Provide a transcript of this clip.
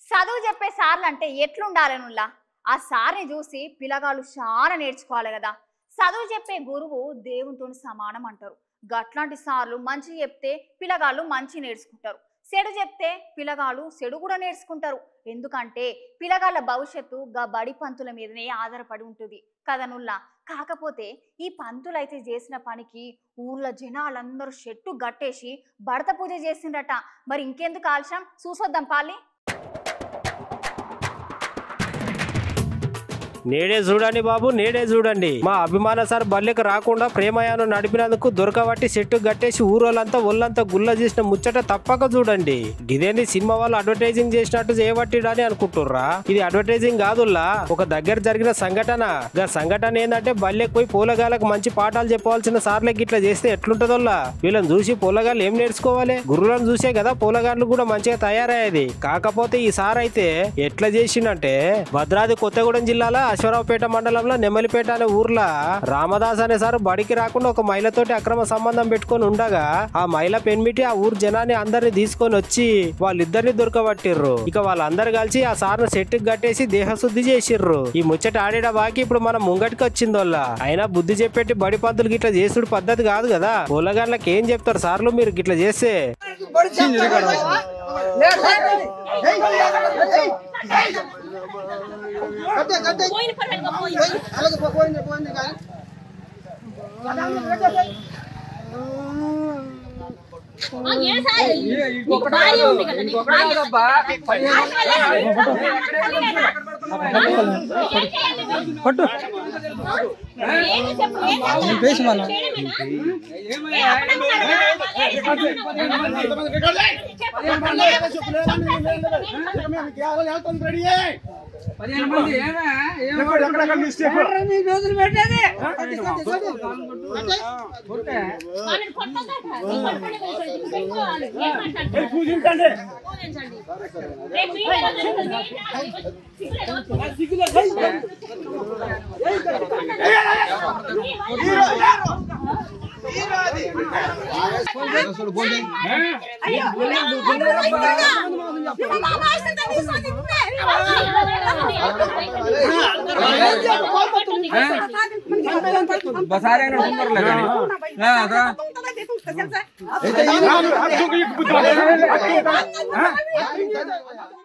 చదువు చెప్పే సార్లు అంటే ఎట్లుండాలనుల్లా ఆ సార్ని చూసి పిల్లగాళ్ళు చాలా నేర్చుకోవాలి కదా చదువు చెప్పే గురువు దేవునితో సమానం అంటారు గట్లాంటి సార్లు మంచి చెప్తే పిల్లగాళ్ళు మంచి నేర్చుకుంటారు చెడు చెప్తే పిల్లగాళ్ళు చెడు కూడా నేర్చుకుంటారు ఎందుకంటే పిల్లగాళ్ళ భవిష్యత్తు గా బడి పంతుల మీదనే ఆధారపడి ఉంటుంది కదనుల్లా కాకపోతే ఈ పంతులైతే చేసిన పనికి ఊర్లో జనాలందరూ చెట్టు గట్టేసి భర్త పూజ చేసిండట మరి ఇంకెందుకు ఆలస్యం చూసొద్దాం పాలి నేడే చూడండి బాబు నేడే చూడండి మా అభిమాన సార్ బల్లెకు రాకుండా ప్రేమయాను నడిపినందుకు దొరకబట్టి చెట్టు గట్టేసి ఊరోళ్ళంతా ఒళ్ళంతా గుల్ల చేసిన ముచ్చట తప్పక చూడండి ఇదేంది సినిమా వాళ్ళు అడ్వర్టైజింగ్ చేసినట్టు చేయబట్టిడని అనుకుంటుర్రా ఇది అడ్వర్టైజింగ్ కాదుల్లా ఒక దగ్గర జరిగిన సంఘటన గా సంఘటన ఏంటంటే బల్లెకు పోయి పూలగాలకు మంచి పాఠాలు చెప్పవలసిన సార్లకి ఇట్లా చేస్తే ఎట్లుంటదోల్లా వీళ్ళని చూసి పూలగాళ్ళు ఏం నేర్చుకోవాలి గురువులను చూసే కదా పూలగాళ్ళు కూడా మంచిగా తయారయ్యేది కాకపోతే ఈ సార్ అయితే ఎట్లా చేసిండంటే భద్రాద్రి కొత్తగూడెం జిల్లాలో అశ్వరావుపేట మండలంలో నెమ్మలిపేట అనే ఊర్లో రామదాస్ అనే సార్ బడికి రాకుండా ఒక మహిళతోటి అక్రమ సంబంధం పెట్టుకొని ఉండగా ఆ మహిళ పెన్మిటి ఆ ఊరు జనాన్ని అందరిని తీసుకొని వచ్చి వాళ్ళిద్దరిని దొరకబట్టిర్రు ఇక వాళ్ళందరు కలిసి ఆ సార్ను సెట్టు కట్టేసి దేహశుద్ధి చేసిర్రు ఈ ముచ్చట ఆడేట బాకి ఇప్పుడు మనం ముంగటికి వచ్చిందోళ్ళ అయినా బుద్ధి చెప్పేటి బడి పంతులు గిట్లా చేసుడు పద్ధతి కాదు కదా పొలగాళ్ళకి ఏం చెప్తారు సార్లు మీరు గిట్లా చేస్తే పోయిన పర్వాలేదు పోయిన ఆ, ఏ సార్ నీకు భార్య ఉంది కదా నీకు భార్య పట్టు ఏంటి చెప్పు ఏం చేయాలి? చేయడమేనా? ఏ, అప్పుడే పదిహేను మంది ఏమే వాళ్ళని కొట్టొద్దట. నీ కొట్టుకునే కోసం ఇది పెట్టుకోవాలి. ఏం మాట్లాడుతున్నారు? పూజించండి. రేపు ఈ నెల జరుగుతుంది. సిగ్గులేదు. బసారే నడుచుకుంటారులే కానీ. ఆ, అదా. Hey,